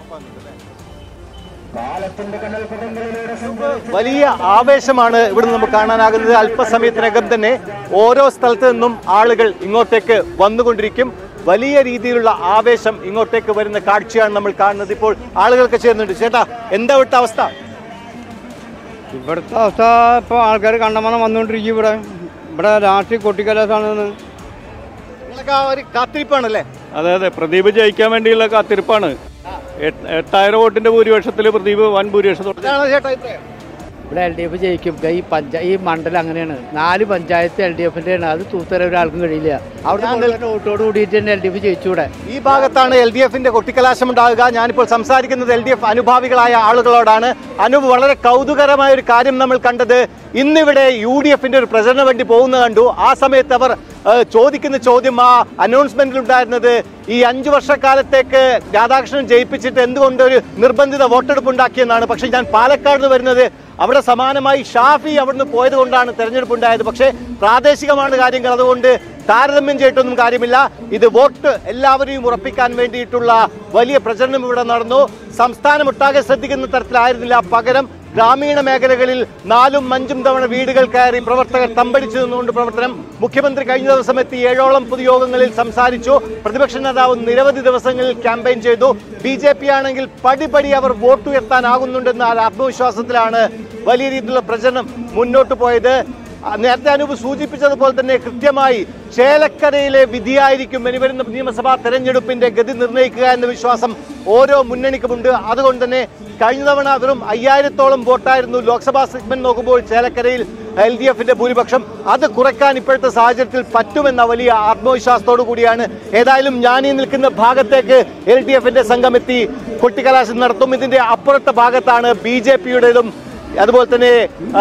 വലിയ ആവേശമാണ് ഇവിടെ നമുക്ക് കാണാനാകുന്നത് അല്പസമയത്തിനകം തന്നെ ഓരോ സ്ഥലത്ത് നിന്നും ആളുകൾ ഇങ്ങോട്ടേക്ക് വന്നുകൊണ്ടിരിക്കും വലിയ രീതിയിലുള്ള ആവേശം ഇങ്ങോട്ടേക്ക് വരുന്ന കാഴ്ചയാണ് നമ്മൾ കാണുന്നത് ഇപ്പോൾ ആളുകൾക്ക് ചേർന്നുണ്ട് ചേട്ടാ എന്താ ഇവിടുത്തെ അവസ്ഥ ഇവിടുത്തെ അവസ്ഥ ഇപ്പോൾ ആൾക്കാർ കണ്ടമാനം വന്നുകൊണ്ടിരിക്കും ഇവിടെ ഇവിടെ രാഷ്ട്രീയ കൊട്ടിക്കലാസാണെന്ന് നിങ്ങളൊക്കെ ആ ഒരു കാത്തിരിപ്പാണല്ലേ അതെ അതെ പ്രദീപ് ജയിക്കാൻ വേണ്ടിയുള്ള കാത്തിരിപ്പാണ് എട്ട് എട്ടായിരം വോട്ടിന്റെ ഭൂരിപക്ഷത്തിൽ പ്രദീപ് വൻ ഭൂരിപക്ഷത്തോടെ ഇതാണ് ചേട്ടാ അഭിപ്രായം ഇവിടെ എൽ ഡി എഫ് ജയിക്കും ഈ പഞ്ചായ ഈ മണ്ഡലം അങ്ങനെയാണ് നാല് പഞ്ചായത്ത് എൽ ഡി എഫിന്റെ ആണ് അത് തൂത്തര ഒരാൾക്കും കഴിയില്ല അവിടെ വോട്ടോട് കൂടിയിട്ട് തന്നെ എൽ ഡി എഫ് ജയിച്ചൂടെ ഈ ഭാഗത്താണ് എൽ ഡി എഫിന്റെ കൊട്ടിക്കലാശം ഉണ്ടാകുക ഞാനിപ്പോൾ സംസാരിക്കുന്നത് എൽ ഡി എഫ് അനുഭാവികളായ ആളുകളോടാണ് അനൂപ് വളരെ കൗതുകരമായ ഒരു കാര്യം നമ്മൾ കണ്ടത് ഇന്നിവിടെ യു ഡി എഫിന്റെ ഒരു പ്രചരണ വണ്ടി പോകുന്നത് കണ്ടു ആ സമയത്ത് അവർ ഏഹ്, ചോദിക്കുന്ന ചോദ്യം ആ അനൗൺസ്മെന്റിൽ ഉണ്ടായിരുന്നത് ഈ അഞ്ചു വർഷക്കാലത്തേക്ക് രാധാകൃഷ്ണൻ ജയിപ്പിച്ചിട്ട് എന്തുകൊണ്ട് ഒരു നിർബന്ധിത വോട്ടെടുപ്പ് ഉണ്ടാക്കിയെന്നാണ് പക്ഷേ ഞാൻ പാലക്കാട് നിന്ന് വരുന്നത് അവിടെ സമാനമായി ഷാഫി അവിടുന്ന് പോയത് കൊണ്ടാണ് തെരഞ്ഞെടുപ്പ് ഉണ്ടായത് പക്ഷേ പ്രാദേശികമാണ് കാര്യങ്ങൾ അതുകൊണ്ട് താരതമ്യം ചെയ്തിട്ടൊന്നും കാര്യമില്ല ഇത് വോട്ട് എല്ലാവരെയും ഉറപ്പിക്കാൻ വേണ്ടിയിട്ടുള്ള വലിയ പ്രചരണം ഇവിടെ നടന്നു സംസ്ഥാനമൊട്ടാകെ ശ്രദ്ധിക്കുന്ന തരത്തിലായിരുന്നില്ല പകരം ഗ്രാമീണ മേഖലകളിൽ നാലും അഞ്ചും തവണ വീടുകൾ കയറി പ്രവർത്തകർ തമ്പടിച്ചു നിന്നുകൊണ്ട് പ്രവർത്തനം മുഖ്യമന്ത്രി കഴിഞ്ഞ ദിവസം എത്തി ഏഴോളം പൊതുയോഗങ്ങളിൽ സംസാരിച്ചു പ്രതിപക്ഷ നേതാവ് നിരവധി ദിവസങ്ങളിൽ ക്യാമ്പയിൻ ചെയ്തു ബി ജെ പി ആണെങ്കിൽ പടിപടി അവർ വോട്ട് ഉയർത്താനാകുന്നുണ്ടെന്ന ആ ആത്മവിശ്വാസത്തിലാണ് വലിയ രീതിയിലുള്ള പ്രചരണം മുന്നോട്ട് പോയത് ആ, നേരത്തെ അനൂപ് സൂചിപ്പിച്ചതുപോലെ തന്നെ കൃത്യമായി ചേലക്കരയിലെ വിധിയായിരിക്കും ഇനി വരുന്ന നിയമസഭാ തെരഞ്ഞെടുപ്പിന്റെ ഗതി നിർണ്ണയിക്കുക എന്ന വിശ്വാസം ഓരോ മുന്നണിക്കുമുണ്ട് അതുകൊണ്ട് തന്നെ കഴിഞ്ഞ തവണ വെറും അയ്യായിരത്തോളം വോട്ടായിരുന്നു ലോക്സഭാ സെഗ്മെന്റ് നോക്കുമ്പോൾ ചേലക്കരയിൽ എൽ ഡി എഫിന്റെ ഭൂരിപക്ഷം അത് കുറയ്ക്കാൻ ഇപ്പോഴത്തെ സാഹചര്യത്തിൽ പറ്റുമെന്ന വലിയ ആത്മവിശ്വാസത്തോടു കൂടിയാണ് ഏതായാലും ഞാൻ ഈ നിൽക്കുന്ന ഭാഗത്തേക്ക് എൽ ഡി എഫിന്റെ സംഘം എത്തി കൊട്ടിക്കലാശം നടത്തും ഇതിന്റെ അപ്പുറത്തെ ഭാഗത്താണ് ബി ജെ പിയുടേതും അതുപോലെ തന്നെ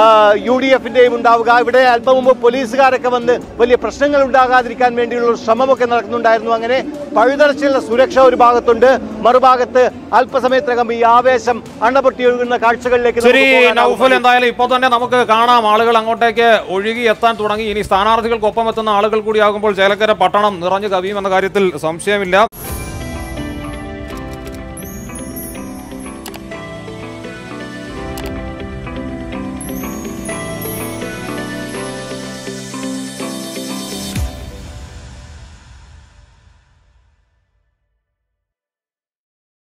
യു ഡി എഫിന്റെയും ഉണ്ടാവുക ഇവിടെ അല്പം മുമ്പ് പോലീസുകാരൊക്കെ വന്ന് വലിയ പ്രശ്നങ്ങൾ ഉണ്ടാകാതിരിക്കാൻ വേണ്ടിയുള്ള ഒരു ശ്രമമൊക്കെ നടക്കുന്നുണ്ടായിരുന്നു അങ്ങനെ പഴുതടച്ചുള്ള സുരക്ഷ ഒരു ഭാഗത്തുണ്ട് മറുഭാഗത്ത് അല്പസമയത്തിനകം ഈ ആവേശം അണപൊട്ടി ഒഴുകുന്ന കാഴ്ചകളിലേക്ക് ശരി നമുക്ക് പോകാനാവും. നൗഫൽ എന്തായാലും ഇപ്പോൾ തന്നെ നമുക്ക് കാണാം ആളുകൾ അങ്ങോട്ടേക്ക് ഒഴുകി എത്താൻ തുടങ്ങി ഇനി സ്ഥാനാർത്ഥികൾക്കൊപ്പം എത്തുന്ന ആളുകൾ കൂടിയാകുമ്പോൾ ചേലക്കര പട്ടണം നിറഞ്ഞു കവിയുമെന്ന കാര്യത്തിൽ സംശയമില്ല